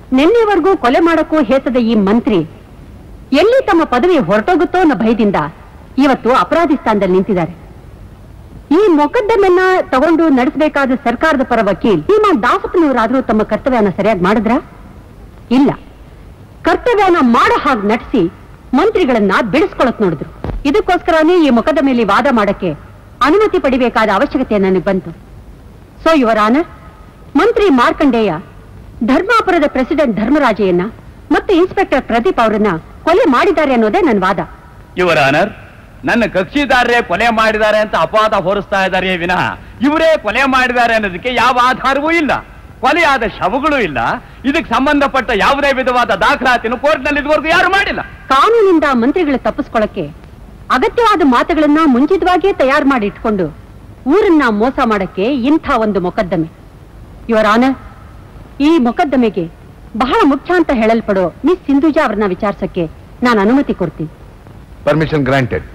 ನಿನ್ನೆವರೆಗೂ ಕೊಲೆ ಮಾಡಕ್ಕೂ ಹೇಸದ ಈ ಮಂತ್ರಿ ಎಲ್ಲಿ ತಮ್ಮ ಪದವಿ ಹೊರಟೋಗುತ್ತೋ ಅನ್ನೋ ಭಯದಿಂದ ಇವತ್ತು ಅಪರಾಧಿ ಸ್ಥಾನದಲ್ಲಿ ನಿಂತಿದ್ದಾರೆ ಈ ಮೊಕದ್ದಮೆನ್ನ ತಗೊಂಡು ನಡೆಸಬೇಕಾದ ಸರ್ಕಾರದ ಪರ ವಕೀಲ್ ನಿಮ್ಮ ದಾಸಪ್ಪನವರಾದ್ರೂ ತಮ್ಮ ಕರ್ತವ್ಯನ ಸರಿಯಾಗಿ ಮಾಡಿದ್ರ ಇಲ್ಲ ಕರ್ತವ್ಯನ ಮಾಡೋ ಹಾಗೆ ನಟಿಸಿ ಮಂತ್ರಿಗಳನ್ನ ಬಿಡಿಸ್ಕೊಳಕ್ ನೋಡಿದ್ರು ಇದಕ್ಕೋಸ್ಕರನೇ ಈ ಮೊಕದ್ದಮೆಯಲ್ಲಿ ವಾದ ಮಾಡಕ್ಕೆ ಅನುಮತಿ ಪಡಿಬೇಕಾದ ಅವಶ್ಯಕತೆ ನನಗೆ ಬಂತು ಸೊ ಯುವರ್ ಆನರ್ ಮಂತ್ರಿ ಮಾರ್ಕಂಡೇಯ ಧರ್ಮಾಪುರದ ಪ್ರೆಸಿಡೆಂಟ್ ಧರ್ಮರಾಜಯ್ಯನ್ನ ಮತ್ತು ಇನ್ಸ್ಪೆಕ್ಟರ್ ಪ್ರದೀಪ್ ಅವರನ್ನ ಕೊಲೆ ಮಾಡಿದ್ದಾರೆ ಅನ್ನೋದೇ ನನ್ನ ವಾದ ಯುವರ್ ಆನರ್ ನನ್ನ ಕಕ್ಷಿದಾರರೇ ಕೊಲೆ ಮಾಡಿದ್ದಾರೆ ಅಂತ ಅಪವಾದ ಹೊರಿಸ್ತಾ ಇದ್ದಾರೆ ವಿನಃ ಇವರೇ ಕೊಲೆ ಮಾಡಿದ್ದಾರೆ ಅನ್ನೋದಕ್ಕೆ ಯಾವ ಆಧಾರವೂ ಇಲ್ಲ ಕೊಲೆಯಾದ ಶವಗಳು ಇಲ್ಲ ಇದಕ್ಕೆ ಸಂಬಂಧಪಟ್ಟ ಯಾವುದೇ ವಿಧವಾದ ದಾಖಲಾತಿನ ಕೋರ್ಟ್ನಲ್ಲಿ ಇದುವರೆಗೂ ಯಾರು ಮಾಡಿಲ್ಲ ಕಾನೂನಿಂದ ಮಂತ್ರಿಗಳು ತಪ್ಪಿಸ್ಕೊಳ್ಳಕ್ಕೆ ಅಗತ್ಯವಾದ ಮಾತುಗಳನ್ನ ಮುಂಚಿತವಾಗಿಯೇ ತಯಾರು ಮಾಡಿ ಇಟ್ಕೊಂಡು ಊರನ್ನ ಮೋಸ ಮಾಡಕ್ಕೆ ಇಂಥ ಒಂದು ಮೊಕದ್ದಮೆ ಯುವರ್ ಆನರ್ ಈ ಮೊಕದ್ದಮೆಗೆ ಬಹಳ ಮುಖ್ಯ ಅಂತ ಹೇಳಲ್ಪಡೋ ಮಿಸ್ ಸಿಂಧುಜಾ ಅವರನ್ನ ವಿಚಾರಿಸಕ್ಕೆ ನಾನು ಅನುಮತಿ ಕೊಡ್ತೀನಿ ಪರ್ಮಿಷನ್ ಗ್ರಾಂಟೆಡ್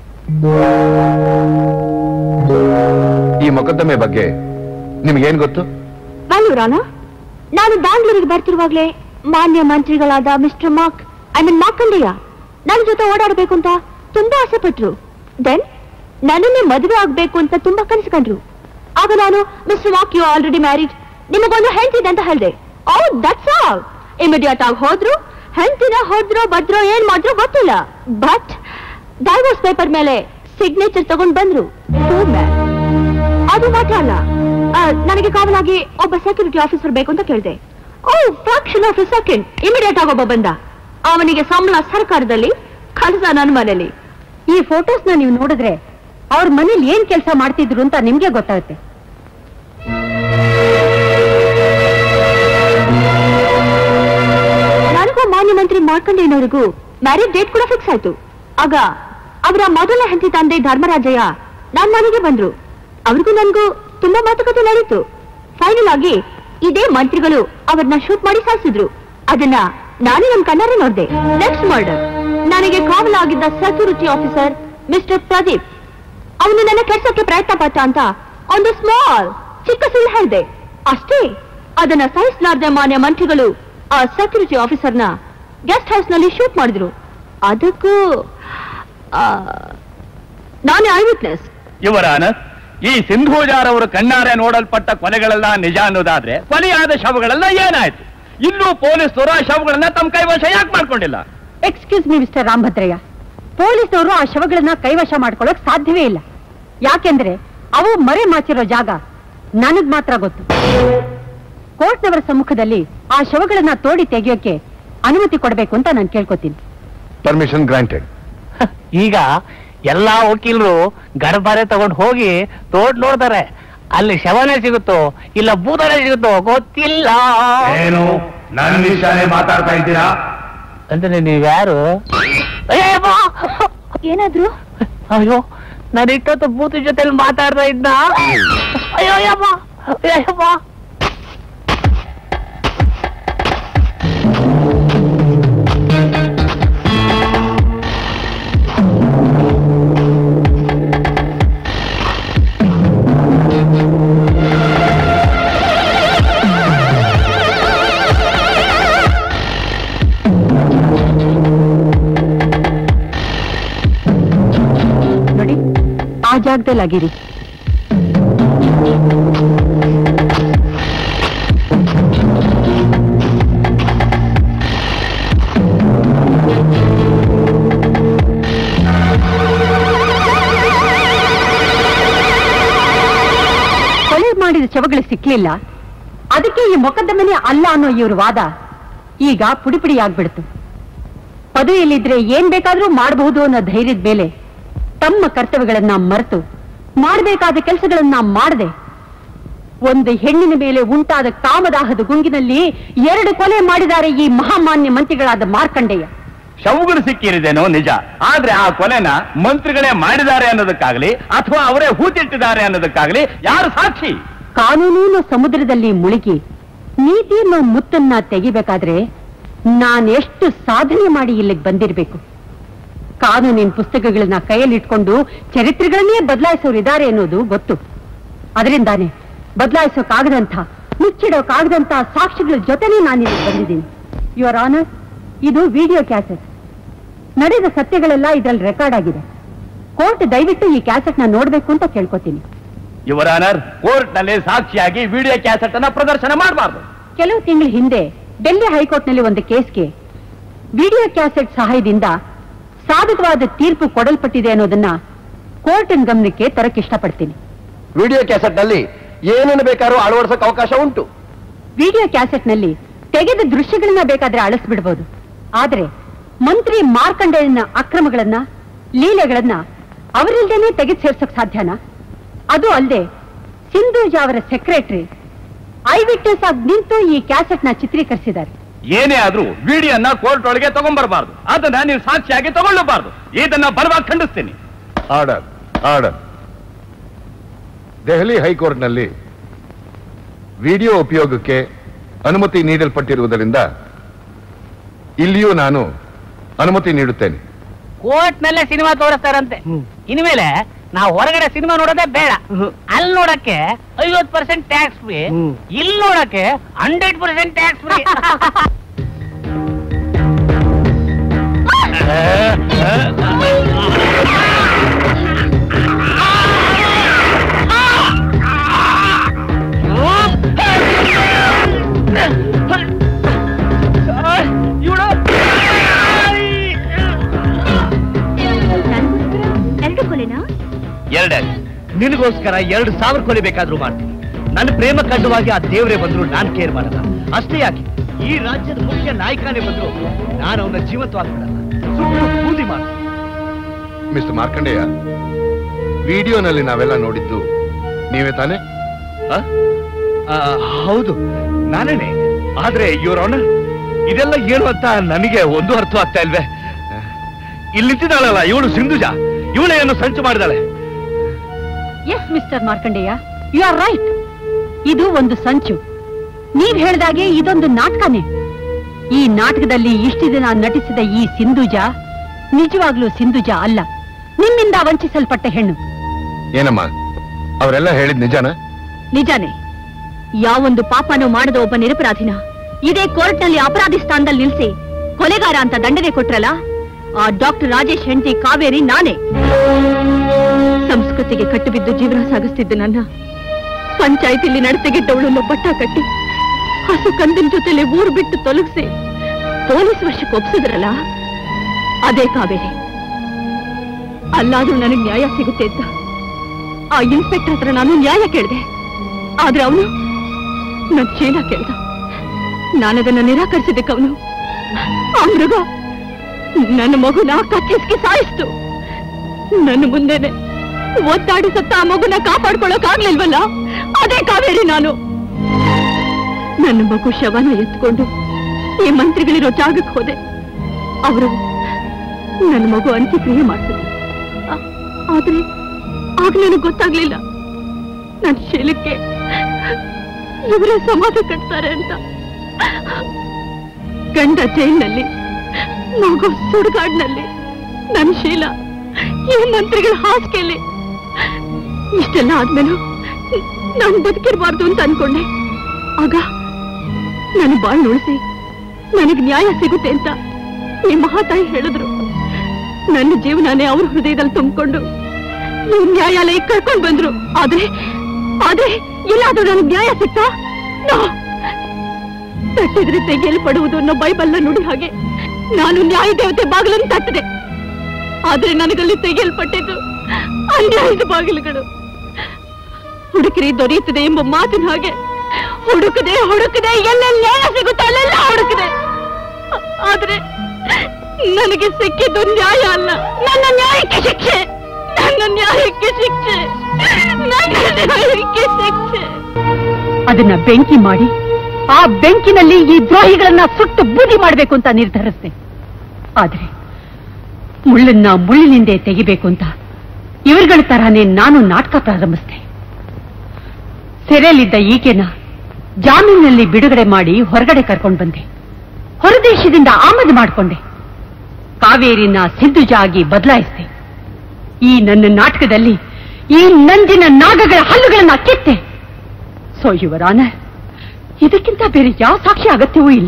ಈ ಮೊಕದ್ದಮೆ ಬಗ್ಗೆ ನಿಮ್ಗೇನ್ ಗೊತ್ತು ವ್ಯಾಲ್ಯೂರಾನ ನಾನು ಬ್ಯಾಂಗ್ಳೂರಿಗೆ ಬರ್ತಿರುವಾಗ್ಲೇ ಮಾನ್ಯ ಮಂತ್ರಿಗಳಾದ mister Mark I mean Markandeya ನನ್ನ ಜೊತೆ ಓಡಾಡಬೇಕು ಅಂತ ತುಂಬಾ ಆಸೆ ಪಟ್ರು ದೆನ್ ನನ್ನನ್ನೇ ಮದುವೆ ಆಗ್ಬೇಕು ಅಂತ ತುಂಬಾ ಕನಸು ಕಂಡ್ರು ಆಗ ನಾನು mister Mark you already married ನಿಮಗೊಂದು ಹೆಂಡತಿದೆ ಅಂತ ಹೇಳ್ದೆ ಓ ದಟ್ಸ್ ಆಲ್ ಇಮಿಡಿಯೇಟ್ ಆಗಿ ಹೋದ್ರು ಹೆಂಡತಿನ ಹೋದ್ರೋ ಬದ್ರೋ ಏನ್ ಮಾಡಿದ್ರು ಗೊತ್ತಿಲ್ಲ ಬಟ್ ಡೈವೋರ್ಸ್ ಪೇಪರ್ ಮೇಲೆ ಸಿಗ್ನೇಚರ್ ತಗೊಂಡ್ ಬಂದ್ರು Too bad. ಅದು ಮಾತ್ರ ಅಲ್ಲ ಆ, ನನಗೆ ಕಾವಲಾಗಿ ಒಬ್ಬ ಸೆಕ್ಯೂರಿಟಿ ಆಫೀಸರ್ ಬೇಕು ಅಂತ ಕೇಳಿದೆ oh fraction of second immediate ಆಗಿ ಒಬ್ಬ ಬಂದ ಅವನಿಗೆ ಸಂಬಳ ಸರ್ಕಾರದಲ್ಲಿ ಕಳ್ಸ ನನ್ನ ಮನೇಲಿ ಈ ಫೋಟೋಸ್ನ ನೀವು ನೋಡಿದ್ರೆ ಅವ್ರ ಮನೇಲಿ ಏನ್ ಕೆಲಸ ಮಾಡ್ತಿದ್ರು ಅಂತ ನಿಮ್ಗೆ ಗೊತ್ತಾಗುತ್ತೆ ನನಗೂ ಮಾನ್ಯ ಮಂತ್ರಿ ಮಾರ್ಕಂಡೇಯನವರಿಗೂ ಮ್ಯಾರೇಜ್ ಡೇಟ್ ಕೂಡ ಫಿಕ್ಸ್ ಆಯ್ತು ಆಗ ಅವರ ಮೊದಲ ಹೆಂಡತಿ ತಂದೆ ಧರ್ಮರಾಜಯ್ಯ ನನ್ನ ಮನೆಗೆ ಬಂದ್ರು ಅವ್ರಿಗೂ ನನ್ಗೂ ತುಂಬಾ ಮಾತುಕತೆ ನಡೀತು ಫೈನಲ್ ಆಗಿ ಇದೇ ಮಂತ್ರಿಗಳು ಅವ್ರನ್ನ ಶೂಟ್ ಮಾಡಿ ಸಾಯಿಸಿದ್ರು ಅದನ್ನ ನಾನೇ ನನ್ನ ಕಣ್ಣಾರೆ ನೋಡ್ದೆ ನೆಕ್ಸ್ಟ್ ಮರ್ಡರ್ ನನಗೆ ಕಾವಲಾಗಿದ್ದ ಸೆಕ್ಯೂರಿಟಿ ಆಫೀಸರ್ ಮಿಸ್ಟರ್ ಪ್ರದೀಪ್ ಅವನು ನನ್ನ ಕೆಡ್ಸಕ್ಕೆ ಪ್ರಯತ್ನ ಪಟ್ಟ ಅಂತ ಒಂದು ಸ್ಮಾಲ್ ಚಿಕ್ಕ ಸುಳ್ಳು ಹೇಳ್ದೆ ಅಷ್ಟೇ ಅದನ್ನ ಸಹಿಸಲಾರ್ದೆ ಮಾನ್ಯ ಮಂತ್ರಿಗಳು ಆ ಸೆಕ್ಯೂರಿಟಿ ಆಫೀಸರ್ನ ಗೆಸ್ಟ್ ಹೌಸ್ ನಲ್ಲಿ ಶೂಟ್ ಮಾಡಿದ್ರು ಅದಕ್ಕೂ ಆ, ನಾನೇ ಐ ವಿಟ್ನೆಸ್ ಯುವರ್ ಆನರ್ ಈ ಸಿಂಧೂಜಾರವರು ಕಣ್ಣಾರೆ ನೋಡಲ್ಪಟ್ಟ ಕೊಲೆಗಳೆಲ್ಲ ನಿಜ ಅನ್ನೋದಾದ್ರೆ ಕೊಲೆಯಾದ ಶವಗಳೆಲ್ಲ ಏನಾಯ್ತು ಇನ್ನೂ ಪೊಲೀಸರು ಆ ಶವಗಳನ್ನ ತಮ್ಮ ಕೈವಶ ಯಾಕೆ ಮಾಡ್ಕೊಂಡಿಲ್ಲ ಎಕ್ಸ್ಕ್ಯೂಸ್ ಮಿ ಮಿಸ್ಟರ್ ರಾಮಭದ್ರಯ್ಯ ಪೊಲೀಸ್ನವರು ಆ ಶವಗಳನ್ನ ಕೈವಶ ಮಾಡ್ಕೊಳ್ಳೋಕ್ ಸಾಧ್ಯವೇ ಇಲ್ಲ ಯಾಕೆಂದ್ರೆ ಅವು ಮರೆ ಮಾಚಿರೋ ಜಾಗ ನನಗ್ ಮಾತ್ರ ಗೊತ್ತು ಕೋರ್ಟ್ನವರ ಸಮ್ಮುಖದಲ್ಲಿ ಆ ಶವಗಳನ್ನ ತೋಡಿ ತೆಗೆಯೋಕೆ ಅನುಮತಿ ಕೊಡಬೇಕು ಅಂತ ನಾನು ಕೇಳ್ಕೊತೀನಿ ಪರ್ಮಿಷನ್ ಗ್ರಾಂಟೆಡ್ ಈಗ ಎಲ್ಲಾ ವಕೀಲರು ಗರ್ಭಾರೆ ತಗೊಂಡು ಹೋಗಿ ತೋಡ್ ನೋಡ್ತಾರೆ ಅಲ್ಲಿ ಶವನೇ ಸಿಗುತ್ತೋ ಇಲ್ಲ ಭೂತನೇ ಸಿಗುತ್ತೋ ಗೊತ್ತಿಲ್ಲ ಏನು ನನ್ನ ವಿಷಯನೇ ಮಾತಾಡ್ತಾ ಇದ್ದೀರಾ ಅಂದ್ರೆ ನೀವ್ಯಾರು ಅಯ್ಯಪ್ಪ! ಏನಾದ್ರು ಅಯ್ಯೋ ನಾನು ಇಟ್ಟೊತ್ತು ಭೂತ ಜೊತೆಲಿ ಮಾತಾಡ್ತಾ ಇದ್ದ ಅಯ್ಯೋ ಅಯ್ಯಪ್ಪ ಅಯ್ಯಪ್ಪ ನೋಡಿ ಆ ಜಾಗದಲ್ಲಿ ಆಗಿರಿ ಕೊಲೆ ಮಾಡಿದ ಶವಗಳು ಸಿಕ್ಲಿಲ್ಲ ಅದಕ್ಕೆ ಈ ಮೊಕದ್ದಮೆನೇ ಅಲ್ಲ ಅನ್ನೋ ಇವ್ರ ವಾದ ಈಗ ಪುಡಿ ಪುಡಿ ಆಗ್ಬಿಡ್ತು ಪದವಿಯಲ್ಲಿದ್ರೆ ಏನ್ ಬೇಕಾದ್ರೂ ಮಾಡಬಹುದು ಅನ್ನೋ ಧೈರ್ಯದ ಮೇಲೆ ತಮ್ಮ ಕರ್ತವ್ಯಗಳನ್ನ ಮರೆತು ಮಾಡಬೇಕಾದ ಕೆಲಸಗಳನ್ನ ಮಾಡದೆ ಒಂದು ಹೆಣ್ಣಿನ ಮೇಲೆ ಉಂಟಾದ ಕಾಮದಾಹದ ಗುಂಗಿನಲ್ಲಿ ಎರಡು ಕೊಲೆ ಮಾಡಿದ್ದಾರೆ ಈ ಮಹಾಮಾನ್ಯ ಮಂತ್ರಿಗಳಾದ ಮಾರ್ಕಂಡೇಯ ಶವಗಳು ಸಿಕ್ಕಿರಿದೇನೋ ನಿಜ ಆದ್ರೆ ಆ ಕೊಲೆನ ಮಂತ್ರಿಗಳೇ ಮಾಡಿದ್ದಾರೆ ಅನ್ನೋದಕ್ಕಾಗ್ಲಿ ಅಥವಾ ಅವರೇ ಹೂತಿಟ್ಟಿದ್ದಾರೆ ಅನ್ನೋದಕ್ಕಾಗ್ಲಿ ಯಾರು ಸಾಕ್ಷಿ ಕಾನೂನು ಸಮುದ್ರದಲ್ಲಿ ಮುಳುಗಿ ನೀತಿ ಅನ್ನೋ ಮುತ್ತನ್ನ ತೆಗಿಬೇಕಾದ್ರೆ ನಾನೆಷ್ಟು ಸಾಧನೆ ಮಾಡಿ ಇಲ್ಲಿಗೆ ಬಂದಿರ್ಬೇಕು ಕಾನೂನಿನ ಪುಸ್ತಕಗಳನ್ನ ಕೈಯಲ್ಲಿಟ್ಕೊಂಡು ಚರಿತ್ರೆಗಳನ್ನೇ ಬದಲಾಯಿಸೋರು ಇದ್ದಾರೆ ಅನ್ನೋದು ಗೊತ್ತು ಅದರಿಂದಾನೆ ಬದಲಾಯಿಸೋಕಾಗದಂಥ ಮುಚ್ಚಿಡೋಕಾಗದಂತ ಸಾಕ್ಷಿಗಳ ಜೊತೆನೇ ನಾನು ಇಲ್ಲಿ ಬಂದಿದ್ದೀನಿ ಯುವರ್ ಆನರ್ ಇದು ವಿಡಿಯೋ ಕ್ಯಾಸೆಟ್ ನಡೆದ ಸತ್ಯಗಳೆಲ್ಲ ಇದರಲ್ಲಿ ರೆಕಾರ್ಡ್ ಆಗಿದೆ ಕೋರ್ಟ್ ದಯವಿಟ್ಟು ಈ ಕ್ಯಾಸೆಟ್ ನ ನೋಡ್ಬೇಕು ಅಂತ ಕೇಳ್ಕೊತೀನಿ ಯುವರ್ ಆನರ್ ಕೋರ್ಟ್ ನಲ್ಲಿ ಸಾಕ್ಷಿಯಾಗಿ ವಿಡಿಯೋ ಕ್ಯಾಸೆಟ್ ಅನ್ನ ಪ್ರದರ್ಶನ ಮಾಡಬಾರ್ದು ಕೆಲವು ತಿಂಗಳ ಹಿಂದೆ ಡೆಲ್ಲಿ ಹೈಕೋರ್ಟ್ನಲ್ಲಿ ಒಂದು ಕೇಸ್ಗೆ ವಿಡಿಯೋ ಕ್ಯಾಸೆಟ್ ಸಹಾಯದಿಂದ ಸಾಧಕವಾದ ತೀರ್ಪು ಕೊಡಲ್ಪಟ್ಟಿದೆ ಅನ್ನೋದನ್ನ ಕೋರ್ಟಿನ ಗಮನಕ್ಕೆ ತರಕ್ಕೆ ಇಷ್ಟಪಡ್ತೀನಿ ವಿಡಿಯೋ ಕ್ಯಾಸೆಟ್ ನಲ್ಲಿ ಏನೇನು ಬೇಕಾದ್ರೂ ಅಳವಡಿಸಕ್ಕೆ ಅವಕಾಶ ಉಂಟು ವಿಡಿಯೋ ಕ್ಯಾಸೆಟ್ನಲ್ಲಿ ತೆಗೆದ ದೃಶ್ಯಗಳನ್ನ ಬೇಕಾದ್ರೆ ಅಳಿಸ್ಬಿಡ್ಬೋದು ಆದ್ರೆ ಮಂತ್ರಿ ಮಾರ್ಕಂಡೇಯನ ಅಕ್ರಮಗಳನ್ನ ಲೀಲೆಗಳನ್ನ ಅವರಿಲ್ದೇನೆ ತೆಗೆದು ಸೇರ್ಸಕ್ ಸಾಧ್ಯನಾ ಅದು ಅಲ್ಲದೆ ಸಿಂಧೂಜ್ ಅವರ ಸೆಕ್ರೆಟರಿ ಐ ವಿಟ್ನೆಸ್ ಆಗಿ ನಿಂತು ಈ ಕ್ಯಾಸೆಟ್ ನ ಚಿತ್ರೀಕರಿಸಿದ್ದಾರೆ ಏನೇ ಆದ್ರೂ ವಿಡಿಯೋನ ಕೋರ್ಟ್ ಒಳಗೆ ತಗೊಂಡ್ಬರಬಾರ್ದು ಅದನ್ನ ನೀವು ಸಾಕ್ಷಿಯಾಗಿ ತಗೊಳ್ಳಬಾರ್ದು ಇದನ್ನ ಬಲವಾಗಿ ಖಂಡಿಸ್ತೀನಿ ಆರ್ಡರ್ ಆರ್ಡರ್ ದೆಹಲಿ ಹೈಕೋರ್ಟ್ನಲ್ಲಿ ವಿಡಿಯೋ ಉಪಯೋಗಕ್ಕೆ ಅನುಮತಿ ನೀಡಲ್ಪಟ್ಟಿರುವುದರಿಂದ ಇಲ್ಲಿಯೂ ನಾನು ಅನುಮತಿ ನೀಡುತ್ತೇನೆ ಕೋರ್ಟ್ ನಲ್ಲೇ ಸಿನಿಮಾ ತೋರಿಸ್ತಾರಂತೆ ಇನ್ಮೇಲೆ ನಾವು ಹೊರಗಡೆ ಸಿನಿಮಾ ನೋಡೋದೇ ಬೇಡ ಅಲ್ಲಿ ನೋಡಕ್ಕೆ ಐವತ್ ಪರ್ಸೆಂಟ್ ಟ್ಯಾಕ್ಸ್ ಫ್ರೀ ಇಲ್ಲಿ ನೋಡಕ್ಕೆ ಹಂಡ್ರೆಡ್ ಪರ್ಸೆಂಟ್ ಟ್ಯಾಕ್ಸ್ ಫ್ರೀ ಎರಡು ಕೊಲೆನಾ ಎರಡೇ ನಿನಗೋಸ್ಕರ ಎರಡು ಸಾವಿರ ಕೊಲೆ ಬೇಕಾದ್ರೂ ಮಾಡ್ತೀನಿ ನನ್ನ ಪ್ರೇಮ ಕಂಡವಾಗಿ ಆ ದೇವರೇ ಬಂದ್ರು ನಾನ್ ಕೇರ್ ಮಾಡಲ್ಲ ಅಷ್ಟೇ ಯಾಕೆ ಈ ರಾಜ್ಯದ ಮುಖ್ಯ ನಾಯಕನೇ ಬಂದ್ರು ನಾನು ಅವನ ಜೀವಂತವಾಗಿ ಬಿಡಲ್ಲ ಸುಟ್ಟು ಬೂದಿ ಮಾಡ್ತೀನಿ ಮಿಸ್ಟರ್ ಮಾರ್ಕಂಡೇಯ ವಿಡಿಯೋನಲ್ಲಿ ನಾವೆಲ್ಲ ನೋಡಿದ್ದು ನೀವೇ ತಾನೇ ಆ? ಆ, ಹೌದು ನಾನೇನೆ ಆದ್ರೆ ಯುವರ್ ಆನರ್ ಇದೆಲ್ಲ ಏನು ಅಂತ ನನಗೆ ಒಂದು ಅರ್ಥ ಆಗ್ತಾ ಇಲ್ವೇ ಇಲ್ಲಿ ನಿಂತಿದ್ದಾಳಲ್ಲ ಇವಳು ಸಿಂಧುಜಾ ಇವಳೇ ಏನು ಸಂಚು ಮಾಡಿದಾಳೆ yes mister Markandeya you are right ಇದು ಒಂದು ಸಂಚು ನೀವ್ ಹೇಳ್ದಾಗೆ ಇದೊಂದು ನಾಟಕನೇ ಈ ನಾಟಕದಲ್ಲಿ ಇಷ್ಟು ದಿನ ನಟಿಸಿದ ಈ ಸಿಂಧುಜ ನಿಜವಾಗ್ಲೂ ಸಿಂಧುಜ ಅಲ್ಲ ನಿಮ್ಮಿಂದ ವಂಚಿಸಲ್ಪಟ್ಟ ಹೆಣ್ಣು ಏನಮ್ಮ ಅವರೆಲ್ಲ ಹೇಳಿದ್ ನಿಜಾನ ನಿಜಾನೇ ಯಾವೊಂದು ಪಾಪನೂ ಮಾಡದ ಒಬ್ಬ ನಿರಪರಾಧಿನ ಇದೇ ಕೋರ್ಟ್ನಲ್ಲಿ ಅಪರಾಧಿ ಸ್ಥಾನದಲ್ಲಿ ನಿಲ್ಸಿ ಕೊಲೆಗಾರ ಅಂತ ದಂಡನೆ ಕೊಟ್ರಲ್ಲ ಆ ಡಾಕ್ಟರ್ ರಾಜೇಶ್ ಹೆಂಡತಿ ಕಾವೇರಿ ನಾನೇ ಸಂಸ್ಕೃತಿಗೆ ಕಟ್ಟುಬಿದ್ದು ಜೀವನ ಸಾಗಿಸ್ತಿದ್ದ ನನ್ನ ಪಂಚಾಯತಿಲಿ ನಡತೆಗೆಟ್ಟವಳನ್ನು ಬಟ್ಟ ಕಟ್ಟಿ ಹಸು ಕಂದಿನ ಜೊತೆಲಿ ಊರು ಬಿಟ್ಟು ತೊಲಗಿಸಿ ಪೊಲೀಸ್ ವರ್ಷಕ್ಕೆ ಒಪ್ಸಿದ್ರಲ್ಲ ಅದೇ ಕಾವೇರಿ ಅಲ್ಲಾದ್ರೂ ನನಗೆ ನ್ಯಾಯ ಸಿಗುತ್ತೆ ಅಂತ ಆ ಇನ್ಸ್ಪೆಕ್ಟರ್ ಹತ್ರ ನಾನು ನ್ಯಾಯ ಕೇಳಿದೆ ಆದ್ರೆ ಅವನು ನನ್ ಚೀಲ ಕೇಳ್ದ ನಾನದನ್ನ ನಿರಾಕರಿಸಿದ್ದಕ್ಕೆ ಅವನು ಆ ಮೃಗ ನನ್ನ ಮಗುನ ಕಚ್ಚಿಸ್ಕಿ ಸಾಯಿಸ್ತು ನನ್ನ ಮುಂದೆನೆ ಒತ್ತಾಡಿ ಸತ್ತ ಆ ಮಗುನ ಕಾಪಾಡ್ಕೊಳ್ಳೋಕಾಗ್ಲಿಲ್ವಲ್ಲ ಅದೇ ಕಾವೇರಿ ನಾನು ನನ್ನ ಮಗು ಶವನ ಎತ್ಕೊಂಡು ಈ ಮಂತ್ರಿಗಳಿರೋ ಜಾಗಕ್ಕೆ ಹೋದೆ ಅವರು ನನ್ನ ಮಗು ಅಂತ್ಯಕ್ರಿಯೆ ಮಾಡ್ತಿದ್ರು ಆ- ಆದ್ರೆ ಆಗ ನನಗೆ ಗೊತ್ತಾಗ್ಲಿಲ್ಲ ನನ್ನ ಶೀಲಕ್ಕೆ ಇವರೇ ಸಮಾಧಿ ಕಟ್ತಾರೆ ಅಂತ ಗಂಡ ಜೈಲ್ನಲ್ಲಿ ಮಗು ಸುಡುಗಾಡ್ನಲ್ಲಿ ನನ್ನ ಶೀಲ ಈ ಮಂತ್ರಿಗಳ ಹಾಸಿಗೆಯಲ್ಲಿ ಇಷ್ಟೆಲ್ಲ ಆದ್ಮೇಲೂ ನಾನು ಬದುಕಿರಬಾರ್ದು ಅಂತ ಅನ್ಕೊಂಡೆ ಆಗ ನನ್ನ ಬಾಳ್ ಉಳಿಸಿ ನನಗೆ ನ್ಯಾಯ ಸಿಗುತ್ತೆ ಅಂತ ಈ ಮಹಾತಾಯಿ ಹೇಳಿದ್ರು ನನ್ನ ಜೀವನನೇ ಅವ್ರ ಹೃದಯದಲ್ಲಿ ತುಂಬಿಕೊಂಡು ನೀವು ನ್ಯಾಯಾಲಯಕ್ಕೆ ಕರ್ಕೊಂಡ್ ಬಂದ್ರು ಆದ್ರೆ ಆದ್ರೆ ಎಲ್ಲಾದ್ರೂ ನನಗೆ ನ್ಯಾಯ ಸಿಕ್ತಾ ನೋ. ತಟ್ಟಿದ್ರೆ ತೆಗೆಯಲ್ಪಡುವುದು ಅನ್ನೋ ಬೈಬಲ್ನ ನುಡಿ ಹಾಗೆ ನಾನು ನ್ಯಾಯ ದೇವತೆ ಬಾಗಿಲನ್ನು ತಟ್ಟಿದೆ ಆದ್ರೆ ನನಗಲ್ಲಿ ತೆಗೆಯಲ್ಪಟ್ಟಿದ್ದು ಅನ್ಯಾಯದ ಬಾಗಿಲುಗಳು ಹುಡುಕಿರಿ ದೊರೆಯುತ್ತದೆ ಎಂಬ ಮಾತಿನ ಹಾಗೆ ಹುಡುಕದೆ ಹುಡುಕದೆ ಎಲ್ಲೆಲ್ಲಿ ನ್ಯಾಯ ಸಿಗುತ್ತೋ ಅಲ್ಲೆಲ್ಲ ಹುಡುಕದೆ ಆ- ಆದ್ರೆ ನನಗೆ ಸಿಕ್ಕಿದ್ದು ನ್ಯಾಯ ಅಲ್ಲ ನನ್ನ ನ್ಯಾಯಕ್ಕೆ ಶಿಕ್ಷೆ ನನ್ನ ನ್ಯಾಯಕ್ಕೆ ಶಿಕ್ಷೆ ನನ್ನ ನ್ಯಾಯಕ್ಕೆ ಶಿಕ್ಷೆ ಅದನ್ನ ಬೆಂಕಿ ಮಾಡಿ ಆ ಬೆಂಕಿನಲ್ಲಿ ಈ ದ್ರೋಹಿಗಳನ್ನ ಸುಟ್ಟು ಬೂದಿ ಮಾಡಬೇಕು ಅಂತ ನಿರ್ಧರಿಸಿದೆ ಆದ್ರೆ ಮುಳ್ಳನ್ನ ಮುಳ್ಳಿನಿಂದೆ ತೆಗಿಬೇಕು ಅಂತ ಇವರುಗಳ ತರನೇ ನಾನು ನಾಟಕ ಪ್ರಾರಂಭಿಸಿದೆ ಸೆರೆಯಲ್ಲಿದ್ದ ಈಕೆನ ಜಾಮೀನಿನಲ್ಲಿ ಬಿಡುಗಡೆ ಮಾಡಿ ಹೊರಗಡೆ ಕರ್ಕೊಂಡು ಬಂದೆ ಹೊರದೇಶದಿಂದ ಆಮದು ಮಾಡಿಕೊಂಡೆ ಕಾವೇರಿನ ಸಿದ್ದುಜ ಆಗಿ ಬದಲಾಯಿಸಿದೆ ಈ ನನ್ನ ನಾಟಕದಲ್ಲಿ ಈ ನಂದಿನ ನಾಗಗಳ ಹಲ್ಲುಗಳನ್ನ ಕಿತ್ತೆ ಸೊ ಯುವರ್ ಆನರ್ ಇದಕ್ಕಿಂತ ಬೇರೆ ಯಾವ ಸಾಕ್ಷಿ ಅಗತ್ಯವೂ ಇಲ್ಲ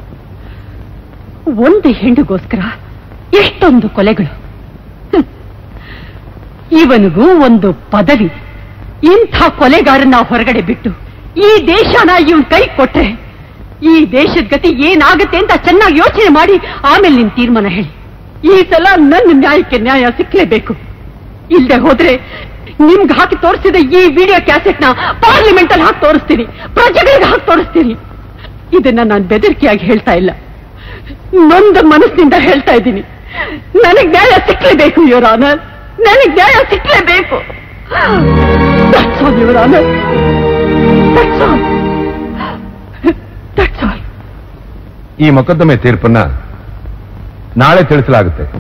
ಒಂದು ಹೆಣ್ಣಿಗೋಸ್ಕರ ಎಷ್ಟೊಂದು ಕೊಲೆಗಳು ಹ್ಮ್. ಇವನಿಗೂ ಒಂದು ಪದವಿ ಇಂಥ ಕೊಲೆಗಾರನ್ನ ಹೊರಗಡೆ ಬಿಟ್ಟು ಈ ದೇಶನ ಇವನ್ ಕೈ ಕೊಟ್ರೆ ಈ ದೇಶದ ಗತಿ ಏನಾಗುತ್ತೆ ಅಂತ ಚೆನ್ನಾಗಿ ಯೋಚನೆ ಮಾಡಿ ಆಮೇಲೆ ನಿನ್ ತೀರ್ಮಾನ ಹೇಳಿ ಈ ಸಲ ನನ್ನ ನ್ಯಾಯಕ್ಕೆ ನ್ಯಾಯ ಸಿಕ್ಲೇಬೇಕು ಇಲ್ದೆ ಹೋದ್ರೆ ನಿಮ್ಗೆ ಹಾಕಿ ತೋರಿಸಿದ ಈ ವಿಡಿಯೋ ಕ್ಯಾಸೆಟ್ ನ ಪಾರ್ಲಿಮೆಂಟ್ ಅಲ್ಲಿ ಹಾಕಿ ತೋರಿಸ್ತೀನಿ ಪ್ರಜೆಗಳಿಗೆ ಹಾಕಿ ತೋರಿಸ್ತೀನಿ ಇದನ್ನ ನಾನು ಬೆದರಿಕೆಯಾಗಿ ಹೇಳ್ತಾ ಇಲ್ಲ ನೊಂದ ಮನಸ್ಸಿನಿಂದ ಹೇಳ್ತಾ ಇದ್ದೀನಿ ನನಗ್ ನ್ಯಾಯ ಸಿಕ್ಲೇಬೇಕು ಯುವರ್ ಆನರ್ ನನಗ್ ನ್ಯಾಯ ಸಿಕ್ಲೇಬೇಕು That's all, Your Honor. That's all. That's all. ಈ ಮೊಕದ್ದಮೆ ತೀರ್ಪನ್ನ ನಾಳೆ ತಿಳಿಸಲಾಗುತ್ತೆ